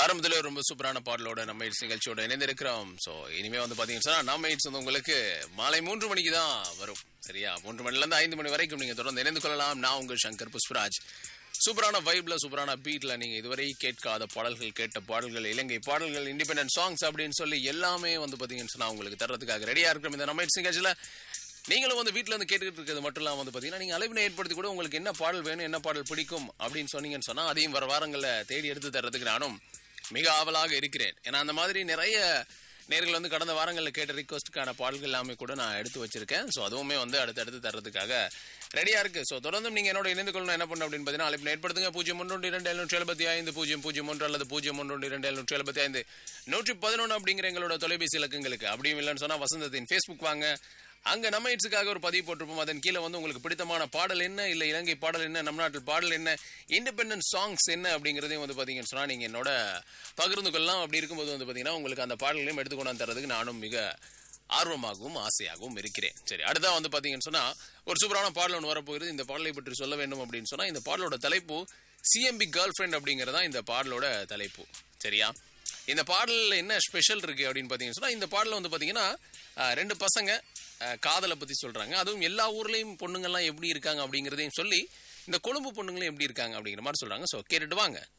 ஆரம்பத்துல ரொம்ப சூப்பரான பாடலோட நம்ம இட்ஸ் நிகழ்ச்சியோட இணைந்திருக்கிறோம் ஸோ இனிமே வந்து பாத்தீங்கன்னா சொன்னா நம்ம இட்ஸ் வந்து உங்களுக்கு மாலை மூன்று மணிக்கு தான் வரும் சரியா மூன்று மணில இருந்து ஐந்து மணி வரைக்கும் நீங்க தொடர்ந்து இணைந்து கொள்ளலாம் நான் உங்கள் சங்கர் புஷ்பராஜ் சூப்பரான வைப்ல சூப்பரான பீட்ல நீங்க இதுவரை கேட்காத பாடல்கள் கேட்ட பாடல்கள் இலங்கை பாடல்கள் இண்டிபெண்டன்ட் சாங்ஸ் அப்படின்னு சொல்லி எல்லாமே வந்து பாத்தீங்கன்னு சொன்னா உங்களுக்கு தர்றதுக்காக ரெடியா இருக்கிறோம் இந்த நம்ம இட்ஸ் நிகழ்ச்சியில நீங்களும் வந்து வீட்ல இருந்து கேட்டுக்கிட்டு இருக்கிறது மட்டும் இல்லாம வந்து பாத்தீங்கன்னா நீங்க அலைவினை ஏற்படுத்தி கூட உங்களுக்கு என்ன பாடல் வேணும் என்ன பாடல் பிடிக்கும் அப்படின்னு சொன்னீங்கன்னு சொன்னா அதையும் வர வாரங்கள்ல தேடி எடுத்து தர்றதுக்கு நானும் மிக ஆவலாக இருக்கிறேன் ஏன்னா அந்த மாதிரி நிறைய நேர்கள் வந்து கடந்த வாரங்களில் கேட்ட ரிக்வஸ்ட்டுக்கான பாடல்கள் எல்லாமே கூட நான் எடுத்து வச்சிருக்கேன் ஸோ அதுவுமே வந்து அடுத்தடுத்து தர்றதுக்காக ரெடியா இருக்கு ஸோ தொடர்ந்து நீங்க என்னோட இணைந்து கொள்ளணும் என்ன பண்ணணும் அப்படின்னு பார்த்தீங்கன்னா அழைப்பு ஏற்படுத்துங்க பூஜ்ஜியம் ஒன்று இரண்டு எழுநூற்றி எழுபத்தி ஐந்து பூஜ்ஜியம் பூஜ்ஜியம் ஒன்று அல்லது பூஜ்ஜியம் ஒன்று இரண்டு எழுநூற்றி எழுபத்தி ஐந்து நூற்றி பதினொன்று அப்படிங்கிற எங்களோட தொலைபேசி இலக்கங்களுக்கு அப்படியும் இல்லைன்னு சொன்னா வசந்தத்தின் ஃபேஸ்புக் வாங்க அங்க நம்ம இட்ஸுக்காக ஒரு பதிவு போட்டிருப்போம் அதன் கீழே வந்து உங்களுக்கு பிடித்தமான பாடல் என்ன இல்ல இலங்கை பாடல் என்ன நம் நாட்டில் பாடல் என்ன இண்டிபெண்டன்ட் சாங்ஸ் என்ன அப்படிங்கறதையும் வந்து பாத்தீங்கன்னு சொன்னா நீங்க என்னோட பகிர்ந்து கொள்ளலாம் அப்படி இருக்கும்போது வந்து பாத்தீங்கன்னா உங்களுக்கு அந்த பாடல்களையும் எடுத்து கொண்டாந்து தரதுக்கு நானும் மிக ஆர்வமாகவும் ஆசையாகவும் இருக்கிறேன் சரி அடுத்தா வந்து பாத்தீங்கன்னு சொன்னா ஒரு சூப்பரான பாடல் ஒன்று வரப்போகுது இந்த பாடலை பற்றி சொல்ல வேண்டும் அப்படின்னு சொன்னா இந்த பாடலோட தலைப்பு சிஎம்பி கேர்ள் ஃப்ரெண்ட் அப்படிங்கறதா இந்த பாடலோட தலைப்பு சரியா இந்த பாடல்ல என்ன ஸ்பெஷல் இருக்கு அப்படின்னு பாத்தீங்கன்னு சொன்னா இந்த பாடல்ல வந்து பாத்தீங்கன்னா அஹ், ரெண்டு பசங்க அஹ், காதலை பத்தி சொல்றாங்க அதுவும் எல்லா ஊர்லயும் பொண்ணுங்கெல்லாம் எப்படி இருக்காங்க அப்படிங்கறதையும் சொல்லி இந்த கொழும்பு பொண்ணுங்களும் எப்படி இருக்காங்க அப்படிங்கிற மாதிரி சொல்றாங்க சோ கேட்டுட்டு வாங்க